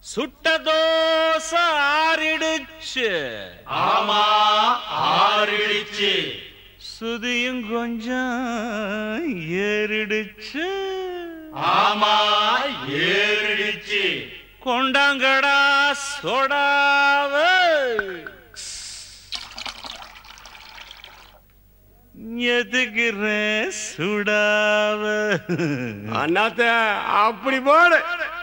சுட்ட தோசை ஆறிடுச்சு ஆமா ஆறிடுச்சு சுதியும் கொஞ்சம் ஏறிடுச்சு ஆமா ஏறிடுச்சு கொண்டாங்கடா சோடாவ எதுக்குறேன் சுடாவ அண்ணாத்த அப்படி போடு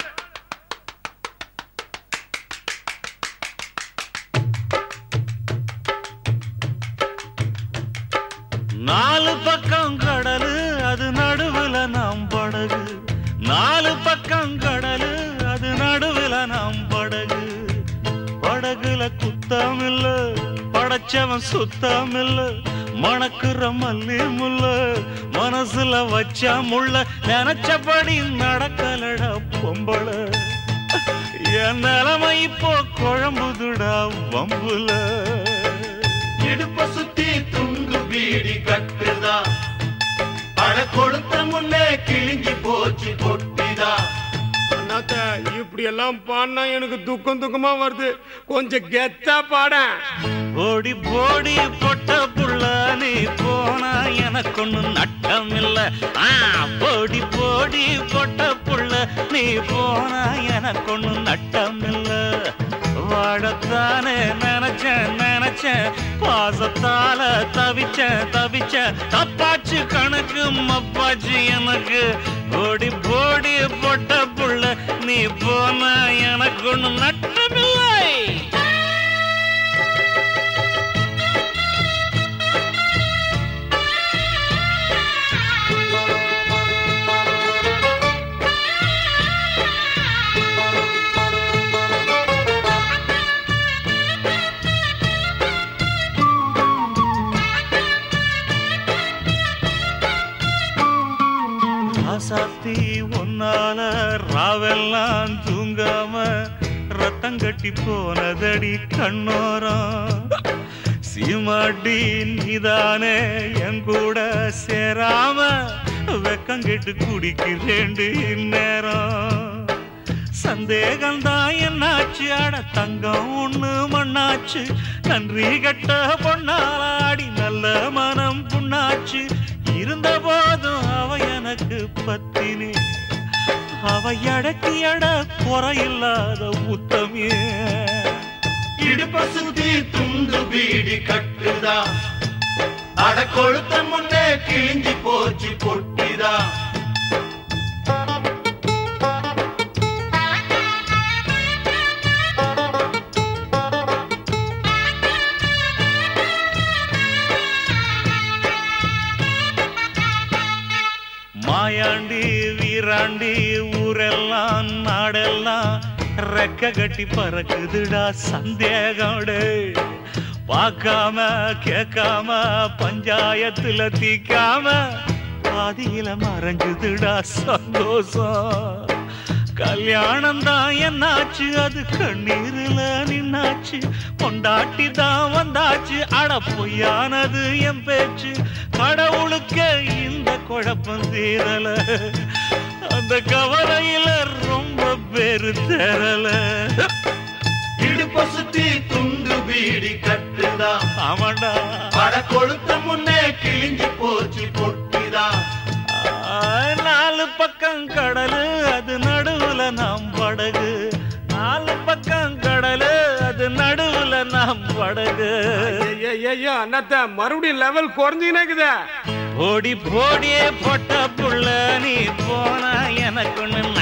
நாலு பக்கம் கடலு அது நடுவுல நாம் படகு நாலு பக்கம் கடலு அது நடுவுல நாம் படகு படகுல குத்தம் இல்ல படைச்சவன் சுத்தம் இல்ல மணக்குற மல்லி முள்ள மனசுல வச்சா முள்ள நினைச்சபடி நடக்கலடா பொம்பள என் நிலைமை இப்போ குழம்புதுடா வம்புல இடுப்ப சுத்தி துண்டு பீடி கட்டுதா பட கொடுத்த முன்னே கிழிஞ்சி போச்சு பொட்டிதா அண்ணாத்த இப்படி எல்லாம் பாடினா எனக்கு துக்கம் துக்கமா வருது கொஞ்சம் கெத்தா பாடேன் ஓடி போடி பொட்ட புள்ள நீ போனா எனக்கு ஒண்ணு நட்டம் இல்ல ஆ, போடி போடி பொட்ட புள்ள நீ போனா எனக்கு ஒண்ணு நட்டம் இல்ல வாழத்தானே நினைச்சேன் நினைச்சேன் பாசத்தால தவிச்சேன் தவிச்சேன் தப்பாச்சு கணக்கு மப்பாச்சு எனக்கு போடி போடி பொட்ட புள்ள நீ போனா எனக்கு ஒண்ணு நட்டமில்லை ராசாத்தி ஒன்னால ராவெல்லாம் தூங்காம ரத்தம் கட்டி போனதடி கண்ணோரம் சீமாட்டி நீதானே என் கூட சேராம வெக்கம் கெட்டு குடிக்கிறேண்டு இந்நேரம் சந்தேகம்தான் என்னாச்சு அட தங்கம் ஒண்ணு மண்ணாச்சு நன்றி கட்ட பொன்னாலாடி நல்ல மனம் புண்ணாச்சு இருந்த போதும் அவ எனக்கு பத்தினி அவ அடக்கி அட குறையில்லாத உத்தமிய இடுப்ப சுத்தி துண்டு பீடி கட்டுதா அட கொளுத்த முன்னே கிழிஞ்சி போச்சு பொட்டிதா மாயாண்டி வீராண்டி ஊரெல்லாம் நாடெல்லாம் ரெக்க கட்டி பறக்குதுடா சந்தேகோடு பார்க்காம கேட்காம பஞ்சாயத்துல தீக்காம பாதியில மறைஞ்சுதுடா சந்தோஷம் கல்யாணம் தான் என்னாச்சு அது கண்ணீர்ல நின்னாச்சு பொண்டாட்டி தான் வந்தாச்சு அட பொய்யானது என் பேச்சு கடவுளுக்கு இந்த குழப்பம் தீரல அந்த கவலையில ரொம்ப பேரு தேரல இடுப்ப சுத்தி துண்டு பீடி கட்டுதா ஆமாண்டா பட கொளுத்த முன்னே கிழிஞ்சி போச்சு பொட்டிதா ஆ, நாலு பக்கம் கடலு அது நடுவுல நாம் படகு நாலு பக்கம் கடலு அது நடுவுல நாம் படகு ஐயோ அண்ணாத்த மறுபடியும் லெவல் குறைஞ்சிக்கினே இருக்குதே ஓடி போடியே பொட்ட புள்ள நீ போனா எனக்கு ஒண்ணு